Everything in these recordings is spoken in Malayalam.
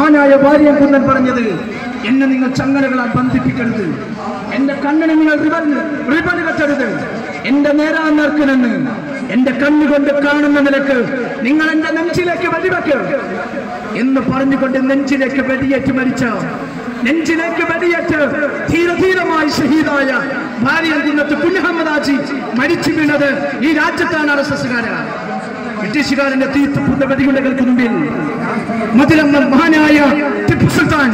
മഹാനായ ഭാര്യ കുന്നൻ പറഞ്ഞത് എന്നെ നിങ്ങൾ ചങ്ങലകളാൽ ബന്ധിപ്പിക്കരുത് എന്റെ കണ്ണിനെ നിങ്ങൾ റിബൻ റിബൺ കെട്ടരുത് എന്റെ നേരാ നേർക്കിനെന്ന് എന്റെ കണ്ണുകൊണ്ട് കാണുന്ന നിലക്ക് നിങ്ങൾ എന്റെ നെഞ്ചിലേക്ക് വെടിവെക്ക് എന്ന് പറഞ്ഞുകൊണ്ട് നെഞ്ചിലേക്ക് വെടിയേറ്റ് മരിച്ച നെഞ്ചിലേക്ക് വെടിയേറ്റ് ധീരധീരമായി ഷഹീദായ ഭാര്യ കുന്നത്ത് കുഞ്ഞഹമ്മദാജി മരിച്ചു വീണത് ഈ രാജ്യത്താണ് ആർ എസ് എസ്സുകാരാണ് ബ്രിട്ടീഷുകാരന്റെ തീർത്തുപൂർണ്ണ വെടിയുണ്ടകൾക്ക് മുമ്പിൽ മതിലമ്മ മഹാനായ ടിപ്പു സുൽത്താൻ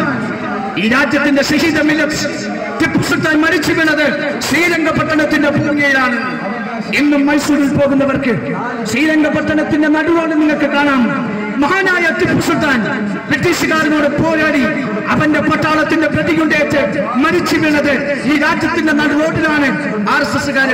ഈ രാജ്യത്തിന്റെ ഷഹീദ മിലറ്റ് ടിപ്പു സുൽത്താൻ മരിച്ചു വീണത് ശ്രീരംഗപട്ടണത്തിന്റെ ഭൂമിയിലാണ് ഇന്നും മൈസൂരിൽ പോകുന്നവർക്ക് ശ്രീരംഗപട്ടണത്തിന്റെ നടുവാണ് നിങ്ങൾക്ക് കാണാം മഹാനായ ടിപ്പു സുൽത്താൻ ബ്രിട്ടീഷുകാരനോട് പോരാടി അവന്റെ പട്ടാളത്തിന്റെ പ്രതിയുണ്ടേറ്റ് മരിച്ചു വീണത് ഈ രാജ്യത്തിന്റെ നടു റോഡിലാണ് ആർ എസ് എസ്സുകാര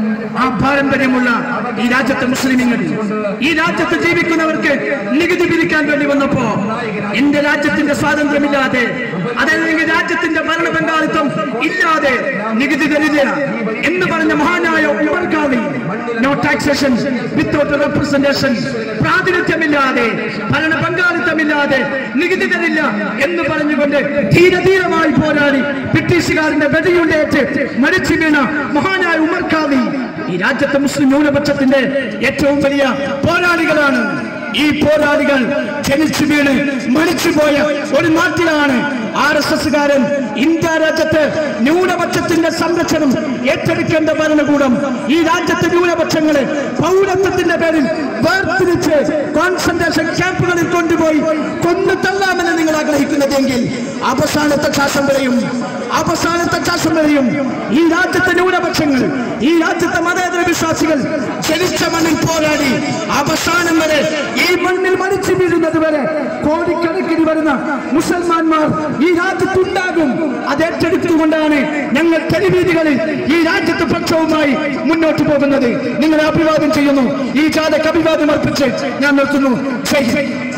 ആ പാരമ്പര്യമുള്ള ഈ രാജ്യത്തെ മുസ്ലിമുകൾ ഈ രാജ്യത്ത് ജീവിക്കുന്നവർക്ക് നികുതി പിരിക്കാൻ വേണ്ടി വന്നപ്പോ എന്റെ രാജ്യത്തിന്റെ സ്വാതന്ത്ര്യമില്ലാതെ അതല്ലെങ്കിൽ രാജ്യത്തിന്റെ ഭരണ പങ്കാളിത്തം ഇല്ലാതെ നികുതി തരില്ല എന്ന് പറഞ്ഞ മഹാനായ Umar Qazi no taxation without representation പ്രാതിനിധ്യമില്ലാതെ ഭരണ പങ്കാളിത്തമില്ലാതെ നികുതി തരില്ല എന്ന് പറഞ്ഞുകൊണ്ട് ധീരധീരമായി പോരാടി ബ്രിട്ടീഷുകാരന്റെ വെടിയുണ്ടേറ്റ് മരിച്ചു വീണ മഹാനായ ഉമർ ഖാദി ഈ രാജ്യത്തെ മുസ്ലിം ന്യൂനപക്ഷത്തിന്റെ ഏറ്റവും വലിയ പോരാളികളാണ് ഈ പോരാളികൾ ജനിച്ചു വീണ് മരിച്ചുപോയ ഒരു നാട്ടിലാണ് ആർ എസ് എസ്സുകാരൻ ഇന്ത്യ രാജ്യത്ത് ന്യൂനപക്ഷത്തിന്റെ സംരക്ഷണം ഏറ്റെടുക്കേണ്ട ഭരണകൂടം ഈ രാജ്യത്തെ ന്യൂനപക്ഷങ്ങളെ പൗരത്വത്തിന്റെ പേരിൽ വേർതിരിച്ച് കോൺസെൻട്രേഷൻ ക്യാമ്പുകളിൽ കൊണ്ടുപോയി കൊന്നു തള്ളാമെന്ന് നിങ്ങൾ ആഗ്രഹിക്കുന്നതെങ്കിൽ അവസാനത്തെ ശ്വാസം വരെയും അവസാനത്തെ ശ്വാസം വരെയും ഈ രാജ്യത്തെ ന്യൂനപക്ഷങ്ങൾ ഈ രാജ്യത്തെ മതേതര വിശ്വാസികൾ ജനിച്ച മണ്ണിൽ പോരാടി അവസാനം വരെ ഈ മണ്ണിൽ മരിച്ചു വീഴുന്നത് വരെ കോടിക്കണക്കിന് വരുന്ന മുസൽമാന്മാർ ഈ രാജ്യത്തുണ്ടാകും അത് ഏറ്റെടുത്തുകൊണ്ടാണ് ഞങ്ങൾ തെരുവീതികളിൽ ഈ രാജ്യത്തെ പക്ഷവുമായി മുന്നോട്ട് പോകുന്നത് നിങ്ങളെ അഭിവാദ്യം ചെയ്യുന്നു ഈ ജാഥക്ക് അഭിവാദ്യം അർപ്പിച്ച് ഞാൻ നിർത്തുന്നു ജയ് ഹിന്ദ്.